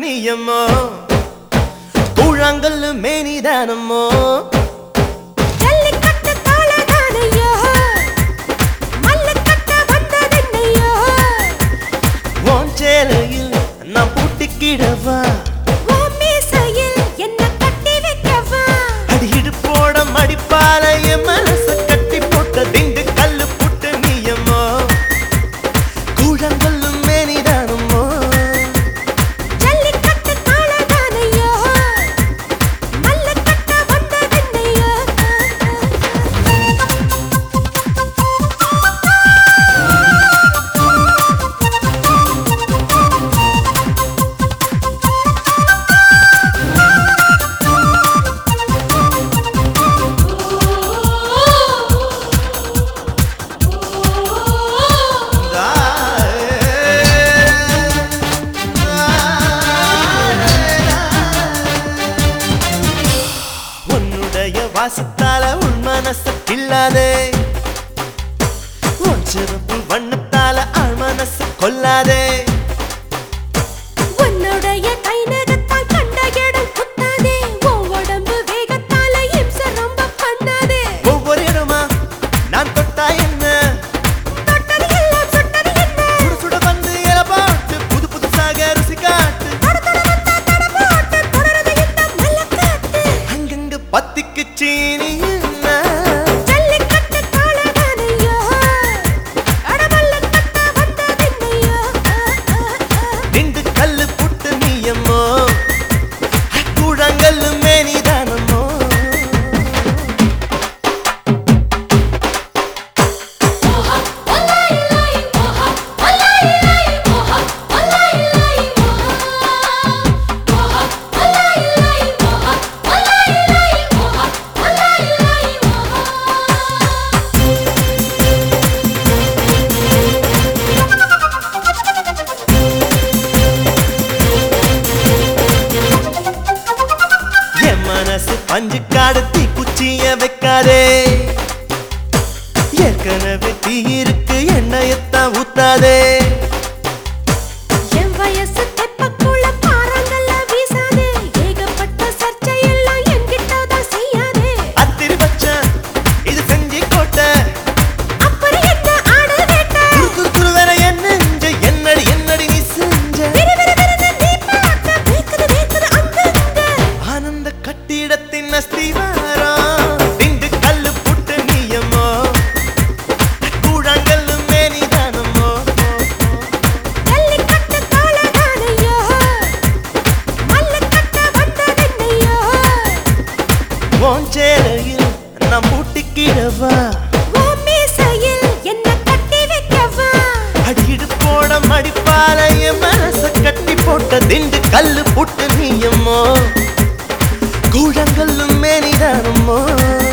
நீயம்மோ கூழாங்கல்லு மேனிதானம்மோ ஜல்லிக்கட்டு காளைதானையோ, மல்லுக்கட்ட வந்ததென்னையோ, உன் சேலையில் நான் பூட்டிக்கிடவா உன் மீசையில் என்னை கட்டி வைக்கவா? அடி இடுப்போட மடிப்பால என் மனச கட்டி போட்ட திண்டு கல்லு புட்டு நீயம்மோ கூழாங்கல்லு மேனிதானம்மோ ஜல்லிக்கட்டு காளைதானையோ, மல்லுக்கட்ட வந்ததென்னையோ. உன்னுடைய வாசத்தால உன் மனச கில்லாதே உன் சிறப்பு வண்ணத்தால ஆள் மனச கொல்லாதே உன்னுடைய கை நகத்தால் கண்ட இடம் குத்தாதே. உன் உடம்பு வேகத்தால இம்சை ரொம்ப பண்ணாதே. ஒவ்வொரு இடமா நான் தொட்டா என்ன தொட்டது எல்லாம் சுட்டது என்ன? சுட சுட வந்து இல போட்டு புது புதுசாக ருசி காட்டு தொட தொட வந்தா தட போட்டு தொடருது இந்த மல்லக்காத்து. அங்கங்க பத்திக்கு சீனி என்ன ஜல்லிக்கட்டு காளைதானையோ, அடமல்லக்கட்ட வந்ததென்னையோ. திண்டு கல்லு புட்டு நீயம்மோ கூழாங்கல்லு மேனிதானம்மோ என் மனசு பஞ்சு காடத்தி குச்சிய வைக்காதே ஏற்கனவே தீ இருக்கு எண்ணெயத்தான் ஊத்தாதே என் வயசு தெப்பக்குள்ள பாறாங்கல்ல வீசாதே. ஏகப்பட்ட சர்ச்சையெல்லாம் என்கிட்டதான் செய்யாதே. அத்திரி பச்சன் இது செஞ்சி கோட்டை அப்புறம் என்ன ஆடு வேட்டை? துரு துரு துருவென என் நெஞ்ச என்னடி என்னடி நீ செஞ்ச விறு விறு விறுன்னு நீ பார்க்க வேக்குது வேக்குது அங்கங்க. ஆனந்த கட்டிடத்தின் அஸ்திவாரம் திண்டு கல்லு புட்டு நீயம்மோ கூழாங்கல்லு மேனிதானம்மோ ஜல்லிக்கட்டு காளைதானையோ, மல்லுக்கட்ட வந்ததென்னையோ. உன் சேலையில் நான் பூட்டிக்கிடவா உன் மீசையில் என்னை கட்டி வைக்கவா? அடியிடு போட மடிப்பால என் மனச கட்டி போட்ட திண்டு கல்லு புட்டு நீயம்மோ கூழாங்கல்லு மேனிதானம்மோ